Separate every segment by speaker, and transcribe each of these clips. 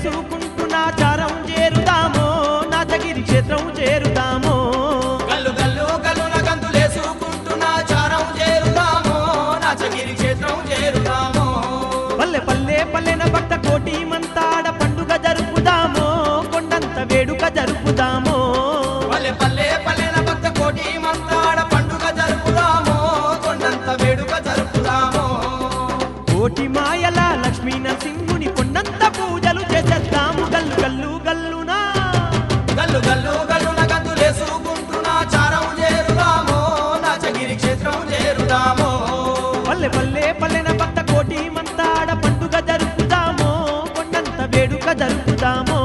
Speaker 1: గంతులేసుకుంటున్నా charm చేరుదామో Nachagiri క్షేత్రం చేరుదామో
Speaker 2: గల్లు గల్లు గల్లున గంతులేసుకుంటున్నా చారం చేరుదామో నాచగిరి క్షేత్రం చేరుదామో
Speaker 1: పల్లె పల్లె పల్లెన భక్త కోటి మంతాడ పండుగ జరుపుదామో కొండంత వేడుక జరుపుదామో
Speaker 2: పల్లె పల్లె పల్లెన భక్త కోటి మంతాడ పండుగ జరుపుదామో కొండంత వేడుక జరుపుదామో
Speaker 1: కోటి మాయల లక్ష్మీ నరసింహుని కొండంత పూజలు చేసేద్దాము గల్లు గల్లు గల్లునా
Speaker 2: గల్లు గల్లు గల్లున గంతులేసుకుంటున్నా చారం చేరుదామో నాచగిరి క్షేత్రం చేరుదామో
Speaker 1: పల్లె పల్లె పల్లెన భక్త కోటి మంతాడ పండుగ జరుపుదామో కొండంత వేడుక జరుపుదామో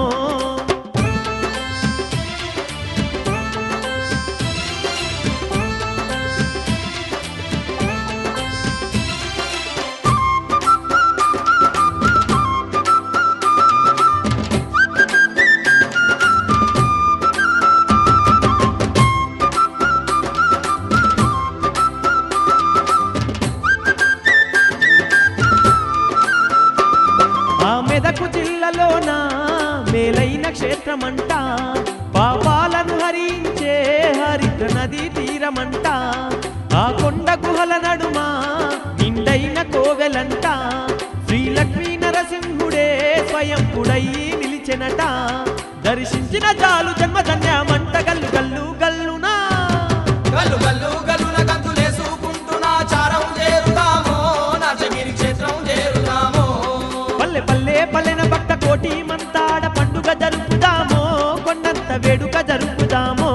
Speaker 1: ఆ మెదకు జిల్లాలోన మేలైన క్షేత్రమంట పాపాలను హరించే హరిద్ర నదీ తీరమంట ఆ కొండ గుహల నడుమ నిండైన కోవెలంట శ్రీ లక్ష్మీ నరసింహుడే స్వయంపుడై నిలిచెనట దర్శించిన చాలు జన్మధన్యమంట గల్లు గల్లు గల్లునా
Speaker 2: గల్లు గల్లు గల్లున గంతులేసుకుంటున్నా చారం చేరుదామో నాచగిరి క్షేత్రం చేరుదామో
Speaker 1: పల్లె పల్లె పల్లెన భక్త కోటి మంతాడ పండుగ జరుపుదామో కొండంత వేడుక జరుపుదామో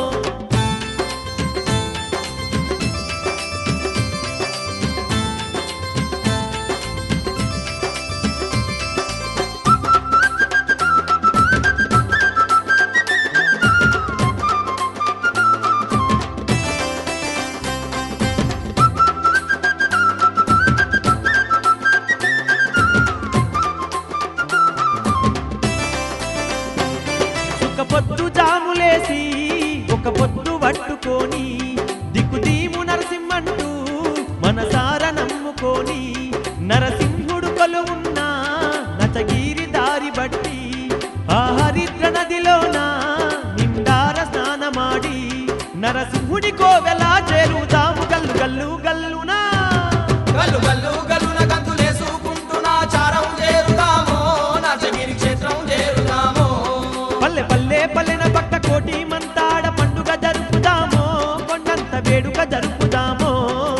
Speaker 1: ఒక పొద్దు జాములేసి ఒక పొద్దు పట్టుకొని దిక్కుదీము నరసింహంటూ మనసార నమ్ముకొని నరసింహుడు కొలువున్న నచగిరి దారి బట్టి ఆ హరిద్ర నదిలోన నిండార స్నానమాడి నరసింహుడి కోవెల చేరుదాము గల్లు గల్లు గల్లునా
Speaker 2: గల్లు గల్లు గల్లున గంతులేసుకుంటున్నా చారం చేరుదామో నాచగిరి క్షేత్రం చేరుదామో
Speaker 1: పల్లె పల్లె పల్లెన భక్త కోటి మంతాడ పండుగ జరుపుదామో కొండంత వేడుక జరుపుదామో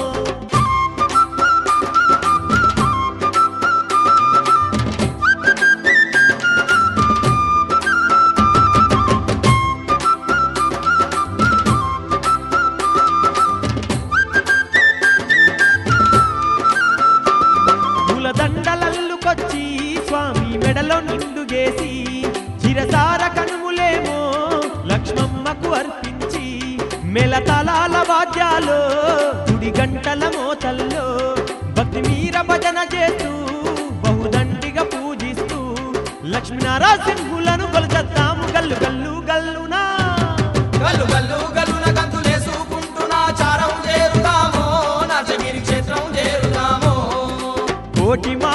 Speaker 1: పూలదండలల్లుకొచ్చి స్వామి మెడలో నిండుగేసి చిరసార కనుములేమో లక్ష్మమ్మకు అర్పించి మెలతలాల వాద్యాలు గుడి గంటల మోతల్లో భక్తి మీర భజన చేస్తూ బహుదండిగా పూజిస్తూ లక్ష్మీనారాసింహులను కొలుచద్దాము గల్లు గల్లు గల్లునా
Speaker 2: గల్లు గల్లు గల్లున గంతులేసుకుంటున్నా చారం చేరుదామో నాచగిరి క్షేత్రం చేరుదామో
Speaker 1: కోటి